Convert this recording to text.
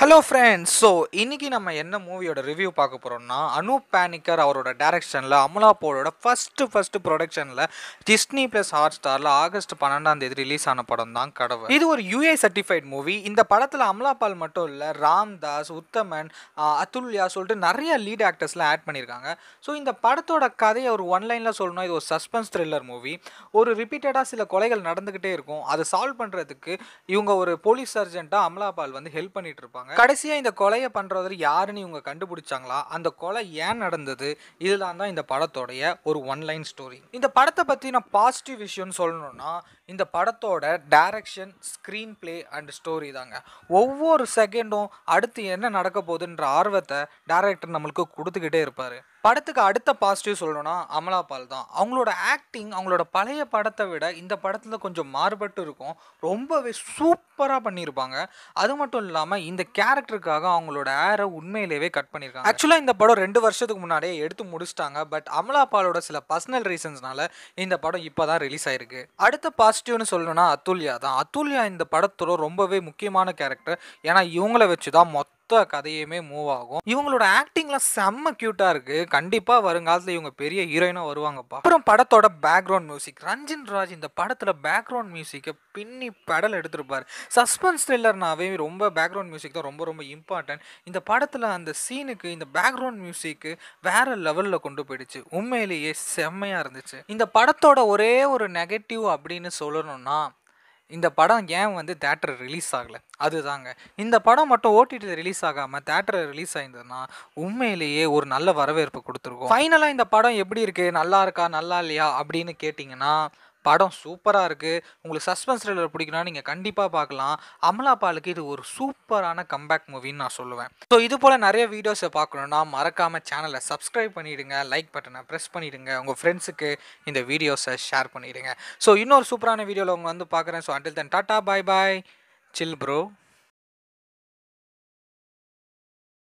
hello friends so இன்னைக்கு நம்ம என்ன மூவியோட ரிவ்யூ பார்க்க போகிறோம்னா அனூப் பேனிக்கர் அவரோட டைரக்ஷனில் அமலா போலோட ஃபஸ்ட்டு ஃபஸ்ட்டு ப்ரொடக்ஷனில் டிஸ்னி ப்ளஸ் ஹாட் ஸ்டாரில் ஆகஸ்ட் பன்னெண்டாம் தேதி ரிலீஸ் ஆன படம் தான் கடவுள் இது ஒரு யூஏ சர்டிஃபைட் மூவி இந்த படத்தில் அமலா பால் மட்டும் இல்லை ராம்தாஸ் உத்தமன் ஆஹ், அதுல்யா சொல்லிட்டு நிறைய லீட் ஆக்டர்ஸ்லாம் ஆட் பண்ணியிருக்காங்க ஸோ இந்த படத்தோட கதையை ஒரு ஒன் லைனில் சொல்லணும் இது ஒரு சஸ்பென்ஸ் த்ரில்லர் மூவி ஒரு ரிப்பீட்டடாக சில கொலைகள் நடந்துக்கிட்டே இருக்கும் அதை சால்வ் பண்ணுறதுக்கு இவங்க ஒரு போலீஸ் சர்ஜென்ட்டாக அமலாபால் வந்து ஹெல்ப் பண்ணிட்டு இருப்பாங்க கடைசியாக இந்த கொலையை பண்ணுறவர் யாருன்னு இவங்க கண்டுபிடிச்சாங்களா அந்த கொலை ஏன் நடந்தது இதெல்லாம் தான் இந்த படத்தோடைய ஒரு ஒன் லைன் ஸ்டோரி இந்த படத்தை பற்றி நான் பாசிட்டிவ் விஷயம்னு சொல்லணும்னா இந்த படத்தோட direction screen play and story தாங்க ஒவ்வொரு செகண்டும் அடுத்து என்ன நடக்க போகுதுன்ற ஆர்வத்தை டேரக்டர் நம்மளுக்கு கொடுத்துக்கிட்டே இருப்பார் படத்துக்கு அடுத்த பாசிட்டிவ் சொல்லணும்னா அமலா பால் தான் அவங்களோட ஆக்டிங் அவங்களோட பழைய படத்தை விட இந்த படத்தில் கொஞ்சம் மாறுபட்டு இருக்கும் ரொம்பவே சூப்பராக பண்ணியிருப்பாங்க அது மட்டும் இல்லாமல் இந்த கேரக்டருக்காக அவங்களோட ஏரை உண்மையிலேயே கட் பண்ணியிருக்காங்க ஆக்சுவலாக இந்த படம் ரெண்டு வருஷத்துக்கு முன்னாடியே எடுத்து முடிச்சிட்டாங்க பட் அமலா பாலோட சில பர்சனல் ரீசன்ஸ்னால இந்த படம் இப்போ தான் ரிலீஸ் ஆயிருக்கு அடுத்த பாசிட்டிவ்னு சொல்லணும்னா அதுல்யா தான் அதுல்யா இந்த படத்தோட ரொம்பவே முக்கியமான கேரக்டர் ஏன்னா இவங்கள வச்சு தான் மொத்த கதையுமே மூவ் ஆகும் இவங்களோட ஆக்டிங்லாம் செம்ம க்யூட்டாக இருக்கு கண்டிப்பாக வருங்காலத்தில் இவங்க பெரிய ஹீரோயினாக வருவாங்கப்பா அப்புறம் படத்தோட பேக்ரவுண்ட் மியூசிக் ரஞ்சின் ராஜ் இந்த படத்தில் பேக்ரவுண்ட் மியூசிக்கை பின்னி பெடல் எடுத்திருப்பார் சஸ்பென்ஸ் த்ரில்லர்னாவே ரொம்ப பேக்ரவுண்ட் மியூசிக் தான் ரொம்ப ரொம்ப இம்பார்ட்டன்ட் இந்த படத்தில் அந்த சீனுக்கு இந்த பேக்ரவுண்ட் மியூசிக்கு வேற லெவலில் கொண்டு போயிடுச்சு உண்மையிலேயே செம்மையாக இருந்துச்சு இந்த படத்தோட ஒரே ஒரு நெகட்டிவ் அப்படின்னு சொல்லணும்னா இந்த படம் ஏன் வந்து தேட்டர் ரிலீஸ் ஆகலை அதுதாங்க இந்த படம் மட்டும் ஓடிடி ரிலீஸ் ஆகாமல் தேட்டரில் ரிலீஸ் ஆயிருந்ததுன்னா உண்மையிலேயே ஒரு நல்ல வரவேற்பு கொடுத்துருக்கும் ஃபைனலாக இந்த படம் எப்படி இருக்குது நல்லா இருக்கா நல்லா இல்லையா அப்படின்னு கேட்டிங்கன்னா படம் சூப்பராக இருக்குது உங்களுக்கு சஸ்பென்ஸ் த்ரில்லர் பிடிக்குன்னா நீங்கள் கண்டிப்பாக பார்க்கலாம் அமலா பாலுக்கு இது ஒரு சூப்பரான கம்பேக் மூவின்னு நான் சொல்லுவேன் ஸோ இது போல் நிறைய வீடியோஸை பார்க்கணுன்னா மறக்காமல் சேனலை சப்ஸ்கிரைப் பண்ணிவிடுங்க லைக் பட்டனை ப்ரெஸ் பண்ணிவிடுங்க உங்கள் ஃப்ரெண்ட்ஸுக்கு இந்த வீடியோஸை ஷேர் பண்ணிவிடுங்க ஸோ இன்னொரு சூப்பரான வீடியோவில் உங்களை வந்து பார்க்குறேன் so until then tata bye bye chill bro